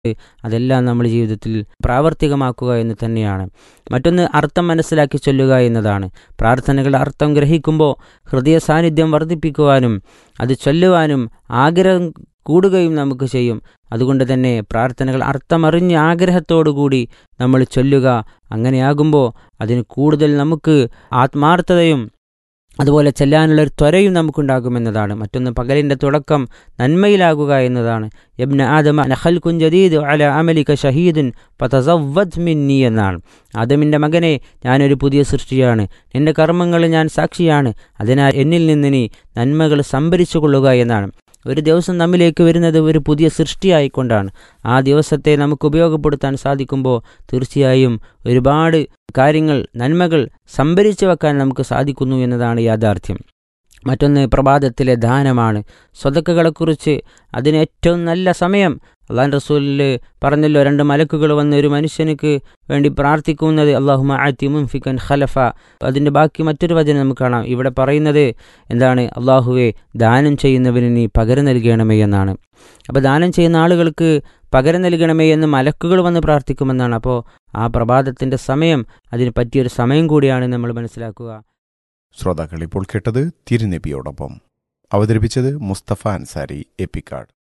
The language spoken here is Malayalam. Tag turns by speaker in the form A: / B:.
A: അതെല്ലാം നമ്മൾ ജീവിതത്തിൽ പ്രാവർത്തികമാക്കുക എന്ന് തന്നെയാണ് മറ്റൊന്ന് അർത്ഥം മനസ്സിലാക്കി ചൊല്ലുക എന്നതാണ് പ്രാർത്ഥനകളുടെ അർത്ഥം ഗ്രഹിക്കുമ്പോൾ ഹൃദയ സാന്നിധ്യം വർദ്ധിപ്പിക്കുവാനും അത് ചൊല്ലുവാനും ആഗ്രഹം കൂടുകയും നമുക്ക് ചെയ്യും അതുകൊണ്ട് തന്നെ പ്രാർത്ഥനകൾ അർത്ഥമറിഞ്ഞ് ആഗ്രഹത്തോടുകൂടി നമ്മൾ ചൊല്ലുക അങ്ങനെയാകുമ്പോൾ അതിന് കൂടുതൽ നമുക്ക് ആത്മാർത്ഥതയും അതുപോലെ ചെല്ലാനുള്ള ഒരു ത്വരയും നമുക്കുണ്ടാകുമെന്നതാണ് മറ്റൊന്ന് പകലിൻ്റെ തുടക്കം നന്മയിലാകുക എന്നതാണ് യബ്ന ആദമ നഹൽ കുഞ്ചദീദ് അല അമലിക ഷഹീദുൻ പതസവദ് മിന്നി എന്നാണ് ആദമിൻ്റെ മകനെ ഞാനൊരു പുതിയ സൃഷ്ടിയാണ് നിന്റെ കർമ്മങ്ങൾ ഞാൻ സാക്ഷിയാണ് അതിനാൽ എന്നിൽ നിന്ന് നീ നന്മകൾ സംഭരിച്ചു കൊള്ളുക എന്നാണ് ഒരു ദിവസം നമ്മിലേക്ക് വരുന്നത് ഒരു പുതിയ സൃഷ്ടിയായിക്കൊണ്ടാണ് ആ ദിവസത്തെ നമുക്ക് ഉപയോഗപ്പെടുത്താൻ സാധിക്കുമ്പോൾ തീർച്ചയായും ഒരുപാട് കാര്യങ്ങൾ നന്മകൾ സംഭരിച്ചു വെക്കാൻ നമുക്ക് സാധിക്കുന്നു എന്നതാണ് യാഥാർത്ഥ്യം മറ്റൊന്ന് പ്രഭാതത്തിലെ ദാനമാണ് സ്വതക്കുകളെക്കുറിച്ച് അതിന് ഏറ്റവും നല്ല സമയം അള്ളാൻ റസൂലിൽ പറഞ്ഞല്ലോ രണ്ട് മലക്കുകൾ വന്ന് ഒരു മനുഷ്യനുക്ക് വേണ്ടി പ്രാർത്ഥിക്കുന്നത് അള്ളാഹുമ ആത്തി മുംഫിക്കൻ ഖലഫ അതിൻ്റെ ബാക്കി മറ്റൊരു വചനം നമുക്ക് കാണാം ഇവിടെ പറയുന്നത് എന്താണ് അള്ളാഹുവെ ദാനം ചെയ്യുന്നവന് നീ പകരം നൽകണമേ എന്നാണ് അപ്പോൾ ദാനം ചെയ്യുന്ന ആളുകൾക്ക് പകരം നൽകണമേ എന്ന് മലക്കുകൾ വന്ന് പ്രാർത്ഥിക്കുമെന്നാണ് അപ്പോൾ ആ പ്രഭാതത്തിൻ്റെ സമയം അതിന് പറ്റിയൊരു സമയം കൂടിയാണ് നമ്മൾ മനസ്സിലാക്കുക
B: ശ്രോതാക്കൾ ഇപ്പോൾ കേട്ടത് തിരുനബിയോടൊപ്പം അവതരിപ്പിച്ചത് മുസ്തഫ അൻസാരി എപ്പിക്കാട്